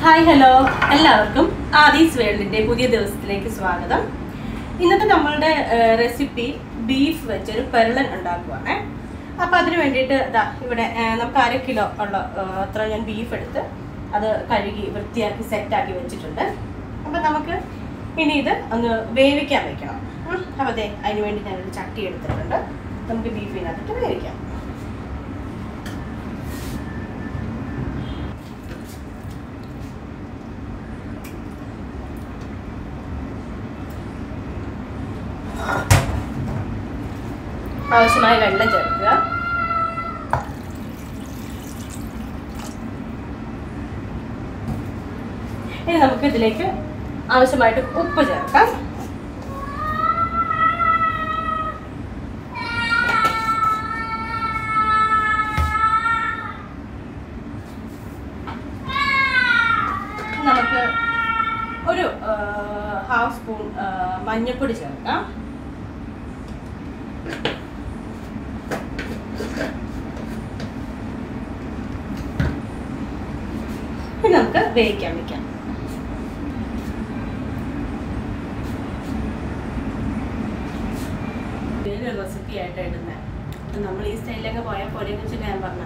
Hi hello എല്ലാവർക്കും ആദീസ് വേൾഡിന്റെ പുതിയ ദിവസത്തിലേക്ക് സ്വാഗതം ഇന്നത്തെ നമ്മളുടെ റെസിപ്പി ബീഫ് വെച്ചൊരു പെരളൻ ഉണ്ടാക്കുവാണ് അപ്പോൾ അതിന് വേണ്ടിയിട്ട് ഇതാ ഇവിടെ ആ, നമുക്ക് അര കിലോ ഉള്ള ആ, അത്ര ഞാൻ ബീഫ് എടുത്ത് അത് കഴുകി വൃത്തിയാക്കി സെറ്റാക്കി വെച്ചിട്ടുണ്ട് അപ്പം നമുക്ക് ഇനി ഇത് ഒന്ന് വേവിക്കാൻ വെക്കണം ഉം. അപ്പോൾ അതെ അതിന് വേണ്ടി ഞാനൊരു ചട്ടി എടുത്തിട്ടുണ്ട് നമുക്ക് ബീഫിനകത്തിട്ട് വേവിക്കാം ആവശ്യമായ വെള്ളം ചേർക്കുക ഇനി നമുക്ക് ഇതിലേക്ക് ആവശ്യമായിട്ട് ഉപ്പ് ചേർക്കാം നമുക്ക് ഒരു ഹാഫ് സ്പൂൺ മഞ്ഞൾപ്പൊടി ചേർക്കാം ഇനി നമുക്ക് വേവിക്കാൻ വെക്കാം ഇതൊരു റെസിപ്പി ആയിട്ട് ഇടുന്നത് നമ്മൾ ഈ സ്റ്റൈലിലൊക്കെ പോയാൽ പോലെ വെച്ചിട്ട് ഞാൻ പറഞ്ഞ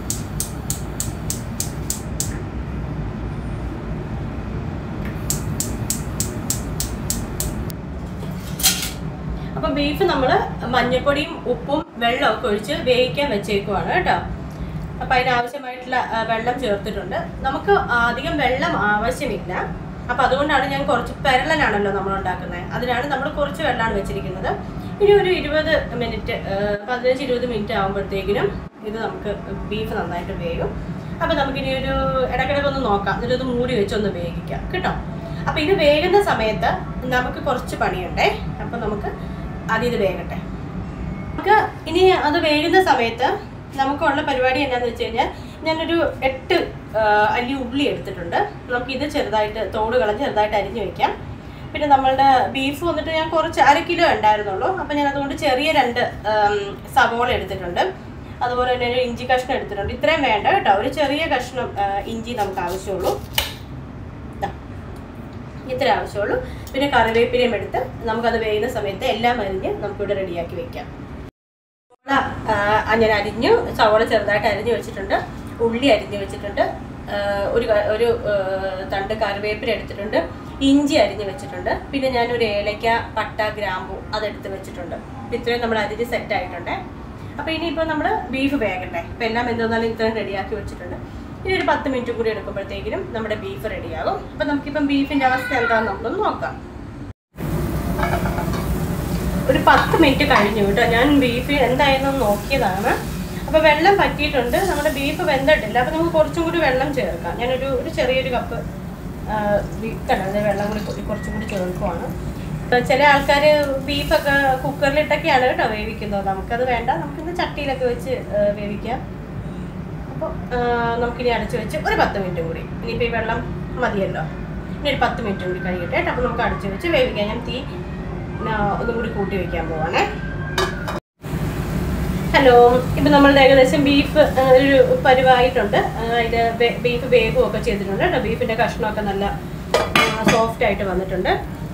അപ്പൊ ബീഫ് നമ്മൾ മഞ്ഞൾപ്പൊടിയും ഉപ്പും വെള്ളമൊക്കെ ഒഴിച്ച് വേവിക്കാൻ വെച്ചേക്കുവാണ് കേട്ടോ അപ്പൊ അതിനാവശ്യമായിട്ടുള്ള ആ, വെള്ളം ചേർത്തിട്ടുണ്ട് നമുക്ക് അധികം വെള്ളം ആവശ്യമില്ല അപ്പൊ അതുകൊണ്ടാണ് ഞാൻ കുറച്ച് പെരളനാണല്ലോ നമ്മൾ ഉണ്ടാക്കുന്നത് അതിനാണ് നമ്മൾ കുറച്ച് വെള്ളമാണ് വെച്ചിരിക്കുന്നത് ഇനി ഒരു ഇരുപത് മിനിറ്റ് പതിനഞ്ച് ഇരുപത് മിനിറ്റ് ആകുമ്പോഴത്തേക്കിനും ഇത് നമുക്ക് ബീഫ് നന്നായിട്ട് വേകും അപ്പൊ നമുക്കിനി ഒരു ഇടയ്ക്കിടയ്ക്ക് ഒന്ന് നോക്കാം എന്നിട്ട് ഇത് മൂടി വെച്ചൊന്ന് വേവിക്കാം കേട്ടോ അപ്പൊ ഇത് വേകുന്ന സമയത്ത് നമുക്ക് കുറച്ച് പണിയുണ്ടേ അപ്പൊ നമുക്ക് ആദ്യം ഇത് വേകട്ടെ നമുക്ക് ഇനി അത് വേകുന്ന സമയത്ത് നമുക്കുള്ള പരിപാടി എന്നാന്ന് വെച്ച് കഴിഞ്ഞാൽ ഞാനൊരു എട്ട് ആ, അല്ലി ഉള്ളി എടുത്തിട്ടുണ്ട് നമുക്ക് ഇത് ചെറുതായിട്ട് തോട് കളഞ്ഞ് ചെറുതായിട്ട് അരിഞ്ഞു വെക്കാം പിന്നെ നമ്മളുടെ ബീഫ് വന്നിട്ട് ഞാൻ കുറച്ച് അര കിലോ ഉണ്ടായിരുന്നുള്ളൂ അപ്പം ഞാൻ അതുകൊണ്ട് ചെറിയ രണ്ട് ആം, സവോള എടുത്തിട്ടുണ്ട് അതുപോലെ തന്നെ ഒരു ഇഞ്ചി കഷ്ണം എടുത്തിട്ടുണ്ട് ഇത്രയും വേണ്ട കേട്ടോ ഒരു ചെറിയ കഷ്ണം ആ, ഇഞ്ചി നമുക്ക് ആവശ്യമുള്ളൂ ദാ. ഇത്ര ആവശ്യമുള്ളൂ പിന്നെ കറിവേപ്പിലയും എടുത്ത് നമുക്കത് വേകുന്ന സമയത്ത് എല്ലാം അരിഞ്ഞ് നമുക്കിവിടെ റെഡിയാക്കി വെക്കാം സവോള ആ, ഞാൻ അരിഞ്ഞു സവോള ചെറുതായിട്ട് അരിഞ്ഞു വെച്ചിട്ടുണ്ട് ഉള്ളി അരിഞ്ഞു വെച്ചിട്ടുണ്ട് ആ, ഒരു ക- ഒരു ആ, തണ്ട് കറിവേപ്പില എടുത്തിട്ടുണ്ട് ഇഞ്ചി അരിഞ്ഞു വെച്ചിട്ടുണ്ട് പിന്നെ ഞാനൊരു ഏലക്ക പട്ട ഗ്രാമ്പു അതെടുത്ത് വെച്ചിട്ടുണ്ട് ഇപ്പം ഇത്രയും നമ്മൾ അരിഞ്ഞ് സെറ്റ് ആയിട്ടുണ്ട് അപ്പോൾ ഇനിയിപ്പോൾ നമ്മൾ ബീഫ് വേകണ്ടേ അപ്പോൾ എല്ലാം എന്തോന്നാലും ഇത്രയും റെഡിയാക്കി വെച്ചിട്ടുണ്ട് ഇനി ഒരു പത്ത് മിനിറ്റ് കൂടി എടുക്കുമ്പോഴത്തേക്കിനും നമ്മുടെ ബീഫ് റെഡിയാകും അപ്പോൾ നമുക്കിപ്പം ബീഫിൻ്റെ അവസ്ഥ എന്താണെന്ന് നമുക്കൊന്ന് നോക്കാം ഒരു പത്ത് മിനിറ്റ് കഴിഞ്ഞു കേട്ടോ ഞാൻ ബീഫ് എന്തായിരുന്നു എന്ന് നോക്കിയതാണ് അപ്പോൾ വെള്ളം പറ്റിയിട്ടുണ്ട് നമ്മുടെ ബീഫ് വെന്തിട്ടില്ല അപ്പോൾ നമുക്ക് കുറച്ചും കൂടി വെള്ളം ചേർക്കാം ഞാനൊരു ഒരു ചെറിയൊരു കപ്പ് കണ്ടത് വെള്ളം കൂടി കുറ- കുറച്ചും കൂടി ചേർക്കുവാണ് ഇപ്പൊ ചില ആൾക്കാർ ബീഫൊക്കെ കുക്കറിലിട്ടൊക്കെയാണ് കേട്ടോ വേവിക്കുന്നത് നമുക്കത് വേണ്ട നമുക്കിന്ന് ചട്ടിയിലൊക്കെ വെച്ച് ആ, വേവിക്കാം അപ്പോൾ നമുക്കിനി അടച്ചു വെച്ച് ഒരു പത്ത് മിനിറ്റ് കൂടി ഇനിയിപ്പോൾ ഈ വെള്ളം മതിയല്ലോ ഇനി ഒരു പത്ത് മിനിറ്റ് കൂടി കഴിയട്ടെ കേട്ടോ അപ്പോൾ നമുക്ക് അടച്ചു വെച്ച് വേവിക്കാം ഞാൻ തീ ആ, ഒന്നും കൂടി കൂട്ടി വെക്കാൻ പോവാണേ ഹലോ ഇപ്പം നമ്മളുടെ ഏകദേശം ബീഫ് ആ, ഒരു പരുവായിട്ടുണ്ട് അതിൽ ബീഫ് വേഗമൊക്കെ ചെയ്തിട്ടുണ്ട് കേട്ടോ ബീഫിൻ്റെ കഷ്ണമൊക്കെ നല്ല സോഫ്റ്റ് ആയിട്ട് വന്നിട്ടുണ്ട്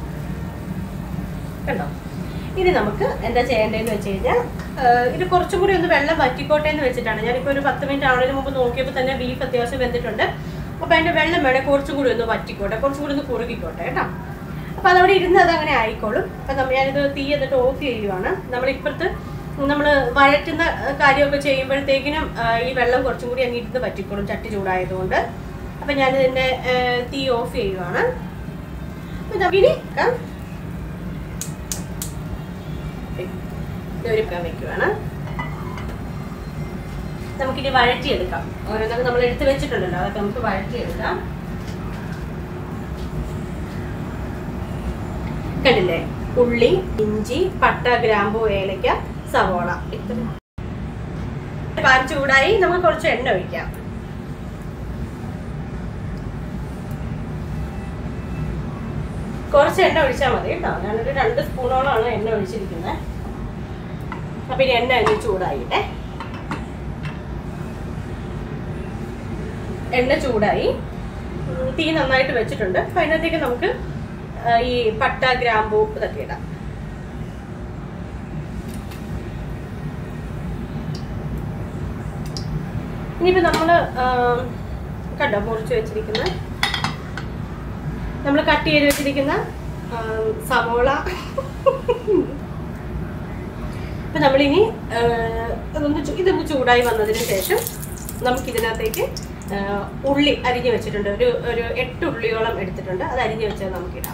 കണ്ടോ ഇനി നമുക്ക് എന്താ ചെയ്യേണ്ടതെന്ന് വെച്ച് കഴിഞ്ഞാൽ ഇത് കുറച്ചും കൂടി ഒന്ന് വെള്ളം വറ്റിക്കോട്ടെ എന്ന് വെച്ചിട്ടാണ് ഞാനിപ്പോൾ ഒരു പത്ത് മിനിറ്റ് ആവുന്നതിന് മുമ്പ് നോക്കിയപ്പോൾ തന്നെ ബീഫ് അത്യാവശ്യം വെന്തിട്ടുണ്ട് അപ്പോൾ അതിൻ്റെ വെള്ളം വേണേൽ കുറച്ചും കൂടി ഒന്ന് വറ്റിക്കോട്ടെ കുറച്ചും കൂടി ഒന്ന് കുറുകിക്കോട്ടെ കേട്ടോ അപ്പോൾ അതവിടെ ഇരുന്ന് അത് അങ്ങനെ ആയിക്കോളും അപ്പം നമ്മൾ ഞാനിത് തീ എന്നിട്ട് ഓഫ് ചെയ്യുവാണ് നമ്മളിപ്പുറത്ത് നമ്മൾ വഴറ്റുന്ന ആ, കാര്യമൊക്കെ ചെയ്യുമ്പോഴത്തേക്കിനും ആ, ഈ വെള്ളം കുറച്ചും കൂടി അങ്ങ് ഇരുന്ന് പറ്റിക്കോളും ചട്ടി ചൂടായതുകൊണ്ട് അപ്പം ഞാനിതിൻ്റെ ആ, തീ ഓഫ് ചെയ്യുവാണ് അപ്പം നമുക്കിനി ആ, ഒരു പാൻ വെക്കുവാണ് നമുക്കിനി വഴറ്റിയെടുക്കാം ഓരോന്നൊക്കെ നമ്മൾ എടുത്ത് വെച്ചിട്ടുണ്ടല്ലോ അതൊക്കെ നമുക്ക് വഴറ്റിയെടുക്കാം കണ്ടില്ലേ ഉള്ളി ഇഞ്ചി പട്ട ഗ്രാമ്പു ഏലക്ക സവോള ഇത്ര പാൻ ചൂടായി നമുക്ക് കുറച്ച് എണ്ണ ഒഴിക്കാം കുറച്ച് എണ്ണ ഒഴിച്ചാൽ മതി കേട്ടോ ഞാനൊരു രണ്ട് സ്പൂണോളാണ് എണ്ണ ഒഴിച്ചിരിക്കുന്നത് അപ്പൊ ഇനി എണ്ണ ഒന്ന് ചൂടായിട്ടെ എണ്ണ ചൂടായി ഉം, തീ നന്നായിട്ട് വെച്ചിട്ടുണ്ട് അപ്പം അതിനകത്തേക്ക് നമുക്ക് ആ, ഈ പട്ട ഗ്രാമ്പൂ ഇതൊക്കെ ഇടാം ഇനിയിപ്പോൾ നമ്മൾ കണ്ടോ മുറിച്ച് വെച്ചിരിക്കുന്ന നമ്മൾ കട്ട് ചെയ്ത് വെച്ചിരിക്കുന്ന ആ, സവോള ഇപ്പം നമ്മളിനി ആ, അതൊന്ന് ചു- ഇതൊന്ന് ചൂടായി വന്നതിന് ശേഷം നമുക്കിതിനകത്തേക്ക് ആ, ഉള്ളി അരിഞ്ഞ് വെച്ചിട്ടുണ്ട് ഒരു ഒരു എട്ട് ഉള്ളിയോളം എടുത്തിട്ടുണ്ട് അത് അരിഞ്ഞ് വെച്ചത് നമുക്കിടാം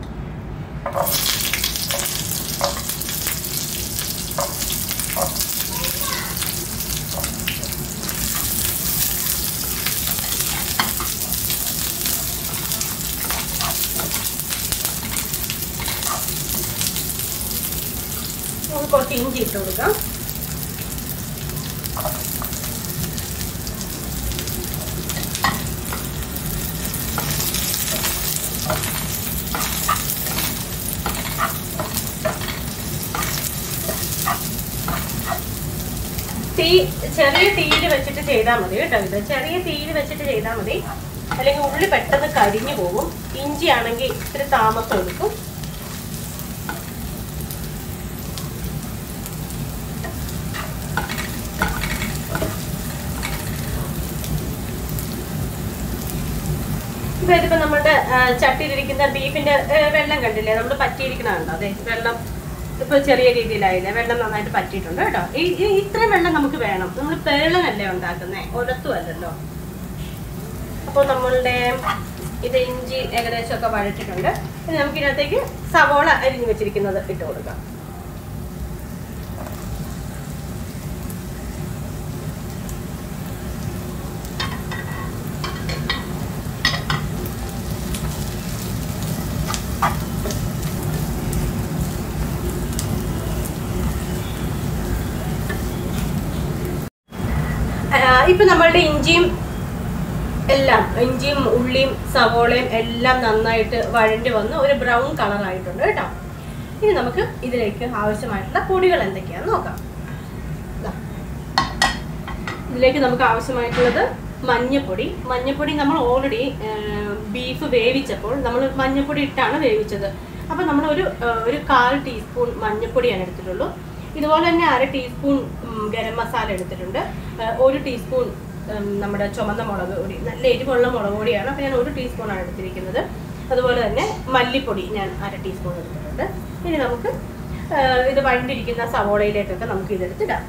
നമുക്ക് കുറച്ച് ഇഞ്ചി ഇട്ട് കൊടുക്കാം തീ ചെറിയ തീയിൽ വെച്ചിട്ട് ചെയ്താൽ മതി കേട്ടോ ഇത് ചെറിയ തീയിൽ വെച്ചിട്ട് ചെയ്താൽ മതി അല്ലെങ്കിൽ ഉള്ളി പെട്ടെന്ന് കരിഞ്ഞു പോകും ഇഞ്ചി ആണെങ്കിൽ ഇത്തിരി താമസം എടുക്കും ഇപ്പൊ ഇതിപ്പോ നമ്മുടെ ആ, ചട്ടിയിലിരിക്കുന്ന ബീഫിന്റെ ഏ, വെള്ളം കണ്ടില്ലേ നമ്മൾ പറ്റിയിരിക്കണുണ്ടോ അതെ വെള്ളം ഇപ്പൊ ചെറിയ രീതിയിലായില്ലേ വെള്ളം നന്നായിട്ട് പറ്റിയിട്ടുണ്ട് കേട്ടോ ഈ ഈ- ഇത്രയും വെള്ളം നമുക്ക് വേണം നമ്മൾ പേളനല്ലേ ഉണ്ടാക്കുന്നേ ഒരത്തും അല്ലല്ലോ അപ്പോൾ നമ്മളുടെ ഇത് ഇഞ്ചി ഏകദേശം ഒക്കെ വഴറ്റിട്ടുണ്ട് ഇനി നമുക്ക് ഇതിനകത്തേക്ക് സവോള അരിഞ്ഞു വെച്ചിരിക്കുന്നത് ഇട്ട് കൊടുക്കാം ആ, ഇപ്പൊ നമ്മളുടെ ഇഞ്ചിയും എല്ലാം ഇഞ്ചിയും ഉള്ളിയും സവോളയും എല്ലാം നന്നായിട്ട് വഴണ്ടി വന്ന് ഒരു ബ്രൗൺ കളർ ആയിട്ടുണ്ട് കേട്ടോ ഇനി നമുക്ക് ഇതിലേക്ക് ആവശ്യമായിട്ടുള്ള പൊടികൾ എന്തൊക്കെയാന്ന് നോക്കാം ദാ. ഇതിലേക്ക് നമുക്ക് ആവശ്യമായിട്ടുള്ളത് മഞ്ഞപ്പൊടി മഞ്ഞപ്പൊടി നമ്മൾ ഓൾറെഡി ബീഫ് വേവിച്ചപ്പോൾ നമ്മൾ മഞ്ഞപ്പൊടി ഇട്ടാണ് വേവിച്ചത് അപ്പോൾ നമ്മൾ ഒരു ആ, ഒരു കാൽ ടീസ്പൂൺ മഞ്ഞപ്പൊടിയാണ് എടുത്തിട്ടുള്ളൂ ഇതുപോലെ തന്നെ അര ടീസ്പൂൺ ഉം, ഗരം മസാല എടുത്തിട്ടുണ്ട് ആ, ഒരു ടീസ്പൂൺ ഉം, നമ്മുടെ ചുമന്ന മുളക് പൊടി നല്ല എരിവുള്ള മുളക് പൊടിയാണ് അപ്പോൾ ഞാൻ ഒരു ടീസ്പൂണാണ് എടുത്തിരിക്കുന്നത് അതുപോലെ തന്നെ മല്ലിപ്പൊടി ഞാൻ അര ടീസ്പൂൺ എടുത്തിട്ടുണ്ട് ഇനി നമുക്ക് ആ, ഇത് വണ്ടിരിക്കുന്ന സവോളയിലേക്കൊക്കെ നമുക്ക് ഇതെടുത്തിടാം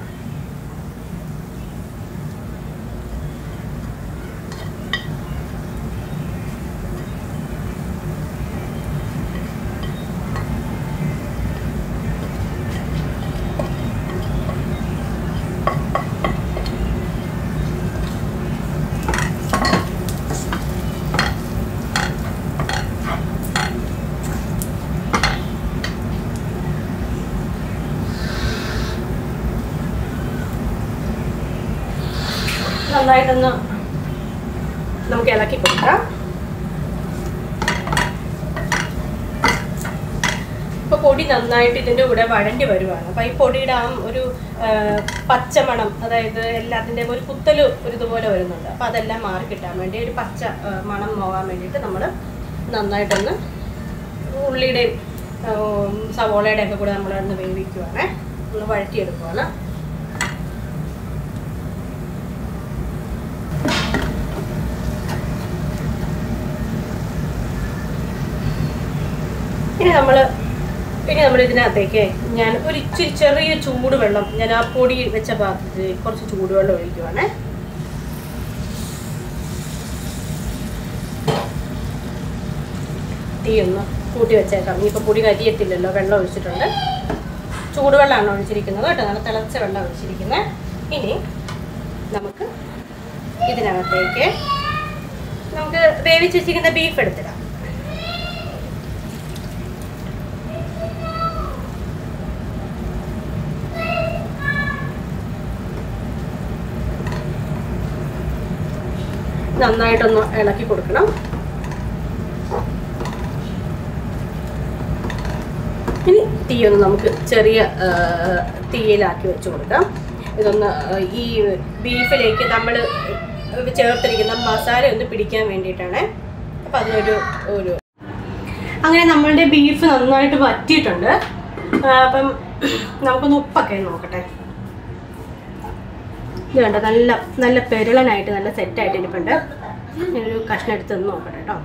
നന്നായിട്ടൊന്ന് നമുക്ക് ഇളക്കി കൊടുക്കാം ഇപ്പൊ പൊടി നന്നായിട്ട് ഇതിന്റെ കൂടെ വഴണ്ടി വരുവാണ് അപ്പൊ ഈ പൊടിയുടെ ആ ഒരു ആ, പച്ചമണം അതായത് എല്ലാത്തിൻ്റെയും ഒരു കുത്തല് ഒരു ഇതുപോലെ വരുന്നുണ്ട് അപ്പൊ അതെല്ലാം മാറി കിട്ടാൻ വേണ്ടി ഒരു പച്ച ആ, മണം പോകാൻ വേണ്ടിയിട്ട് നമ്മൾ നന്നായിട്ടൊന്ന് ഉള്ളിയുടെയും ആ, സവോളയുടെ ഒക്കെ കൂടെ നമ്മളൊന്ന് വേവിക്കുവാണേ ഒന്ന് വഴറ്റിയെടുക്കുവാണ് ഇനി നമ്മൾ ഇനി നമ്മൾ ഇതിനകത്തേക്ക് ഞാൻ ഒരു ഇച്ചിരി ചെറിയ ചൂട് വെള്ളം ഞാൻ ആ പൊടി വെച്ച പാത്രത്തിൽ കുറച്ച് ചൂടുവെള്ളം ഒഴിക്കുവാണേ തീ ഒന്ന് കൂട്ടി വെച്ചേക്കാം ഇനിയിപ്പോൾ പൊടി കരിയത്തില്ലല്ലോ വെള്ളം ഒഴിച്ചിട്ടുണ്ട് ചൂടുവെള്ളമാണ് ഒഴിച്ചിരിക്കുന്നത് കേട്ടോ നല്ല തിളച്ച വെള്ളം ഒഴിച്ചിരിക്കുന്നത് ഇനി നമുക്ക് ഇതിനകത്തേക്ക് നമുക്ക് വേവിച്ച് വെച്ചിരിക്കുന്ന ബീഫ് എടുത്തിടാം നന്നായിട്ടൊന്ന് ഇളക്കി കൊടുക്കണം ഇനി തീയൊന്ന് നമുക്ക് ചെറിയ ആ, തീയിലാക്കി വെച്ച് കൊടുക്കാം ഇതൊന്ന് ആ, ഈ ബീഫിലേക്ക് നമ്മൾ ചേർത്തിരിക്കുന്ന മസാല ഒന്ന് പിടിക്കാൻ വേണ്ടിയിട്ടാണ് അപ്പം അതിനൊരു ഒരു അങ്ങനെ നമ്മളുടെ ബീഫ് നന്നായിട്ട് വറ്റിയിട്ടുണ്ട് ആ, അപ്പം നമുക്കൊന്ന് ഉപ്പൊക്കെ നോക്കട്ടെ ഇത് കണ്ടോ നല്ല നല്ല പെരളനായിട്ട് നല്ല സെറ്റായിട്ട് ഇരിപ്പുണ്ട് ഞാനൊരു കഷ്ണം എടുത്ത് ഒന്ന് നോക്കട്ടെ കേട്ടോ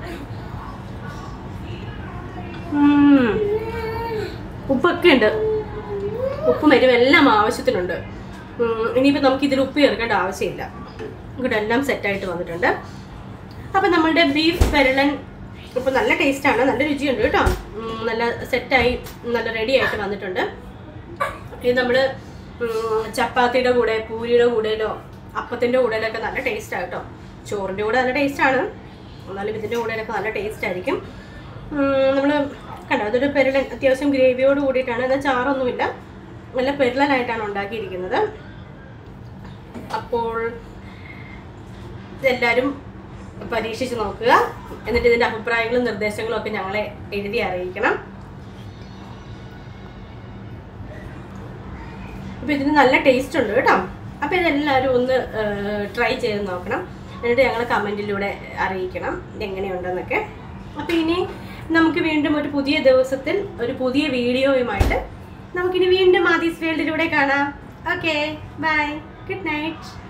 ഉം. ഉപ്പൊക്കെ ഉണ്ട് ഉപ്പും എരിവും എല്ലാം ആവശ്യത്തിനുണ്ട് ഉം, ഇനിയിപ്പോൾ നമുക്ക് ഇതിൽ ഉപ്പ് ചേർക്കേണ്ട ആവശ്യമില്ല ഇവിടെ എല്ലാം സെറ്റായിട്ട് വന്നിട്ടുണ്ട് അപ്പം നമ്മളുടെ ബീഫ് പെരളൻ ഇപ്പോൾ നല്ല ടേസ്റ്റാണ് നല്ല രുചിയുണ്ട് കേട്ടോ ഉം, നല്ല സെറ്റായി നല്ല റെഡി ആയിട്ട് വന്നിട്ടുണ്ട് ഇത് നമ്മൾ ചപ്പാത്തിയുടെ കൂടെ പൂരിയുടെ കൂടെയിലോ അപ്പത്തിൻ്റെ കൂടെയിലൊക്കെ നല്ല ടേസ്റ്റാണ് കേട്ടോ ചോറിൻ്റെ കൂടെ നല്ല ടേസ്റ്റാണ് എന്നാലും ഇതിൻ്റെ കൂടെയൊക്കെ നല്ല ടേസ്റ്റ് ആയിരിക്കും നമ്മൾ കണ്ടോ അതൊരു പെരളൻ അത്യാവശ്യം ഗ്രേവിയോട് കൂടിയിട്ടാണ് എന്നാൽ ചാറൊന്നുമില്ല നല്ല പെരളനായിട്ടാണ് ഉണ്ടാക്കിയിരിക്കുന്നത് അപ്പോൾ ഇതെല്ലാവരും പരീക്ഷിച്ച് നോക്കുക എന്നിട്ട് ഇതിൻ്റെ അഭിപ്രായങ്ങളും നിർദ്ദേശങ്ങളും ഒക്കെ ഞങ്ങളെ എഴുതി അറിയിക്കണം അപ്പോൾ ഇതിന് നല്ല ടേസ്റ്റ് ഉണ്ട് കേട്ടോ അപ്പോൾ ഇതെല്ലാവരും ഒന്ന് ട്രൈ ചെയ്ത് നോക്കണം എന്നിട്ട് ഞങ്ങൾ കമൻറ്റിലൂടെ അറിയിക്കണം എങ്ങനെയുണ്ടെന്നൊക്കെ അപ്പോൾ ഇനി നമുക്ക് വീണ്ടും ഒരു പുതിയ ദിവസത്തിൽ ഒരു പുതിയ വീഡിയോയുമായിട്ട് നമുക്കിനി വീണ്ടും ആദീസ് വേൾഡിലൂടെ കാണാം ഓക്കെ ബൈ ഗുഡ് നൈറ്റ്